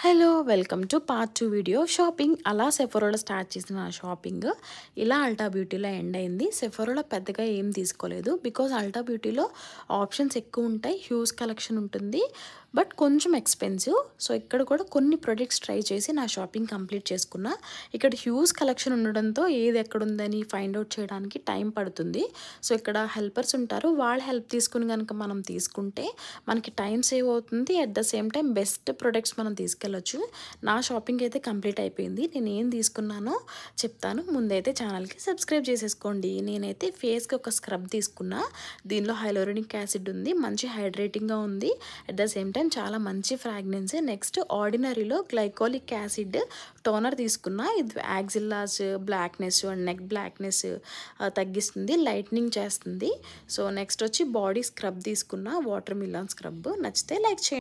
hello welcome to part two video shopping అలా సెఫరోలో start చేసిన నా షాపింగ్ ఇలా అల్టా బ్యూటీలో ఎండ్ అయింది సెఫరోలో పెద్దగా ఏం తీసుకోలేదు బికాజ్ అల్టా బ్యూటీలో ఆప్షన్స్ ఎక్కువ ఉంటాయి హ్యూజ్ కలెక్షన్ ఉంటుంది బట్ కొంచెం ఎక్స్పెన్సివ్ సో ఇక్కడ కూడా కొన్ని ప్రొడక్ట్స్ ట్రై చేసి నా షాపింగ్ కంప్లీట్ చేసుకున్నా ఇక్కడ హ్యూజ్ కలెక్షన్ ఉండడంతో ఏది ఎక్కడ ఉందని ఫైండ్ అవుట్ చేయడానికి టైం పడుతుంది సో ఇక్కడ హెల్పర్స్ ఉంటారు వాళ్ళ హెల్ప్ తీసుకుని కనుక మనం తీసుకుంటే మనకి టైం సేవ్ అవుతుంది at the same time best products మనం తీసుకెళ్ళొచ్చు నా షాపింగ్ అయితే కంప్లీట్ అయిపోయింది నేను ఏం తీసుకున్నానో చెప్తాను ముందైతే ఛానల్కి సబ్స్క్రైబ్ చేసేసుకోండి నేనైతే ఫేస్కి ఒక స్క్రబ్ తీసుకున్నా దీనిలో హైలోరినిక్ యాసిడ్ ఉంది మంచి హైడ్రేటింగ్గా ఉంది అట్ ద సేమ్ టైం చాలా మంచి ఫ్రాగ్రెన్స్ నెక్స్ట్ ఆర్డినరీలో గ్లైకోలిక్ యాసిడ్ టోనర్ తీసుకున్నా ఇది యాక్సిల్లాస్ బ్లాక్నెస్ అండ్ నెక్ బ్లాక్నెస్ తగ్గిస్తుంది లైట్నింగ్ చేస్తుంది సో నెక్స్ట్ వచ్చి బాడీ స్క్రబ్ తీసుకున్నా వాటర్ మిలాన్ స్క్రబ్ నచ్చితే లైక్ చేయండి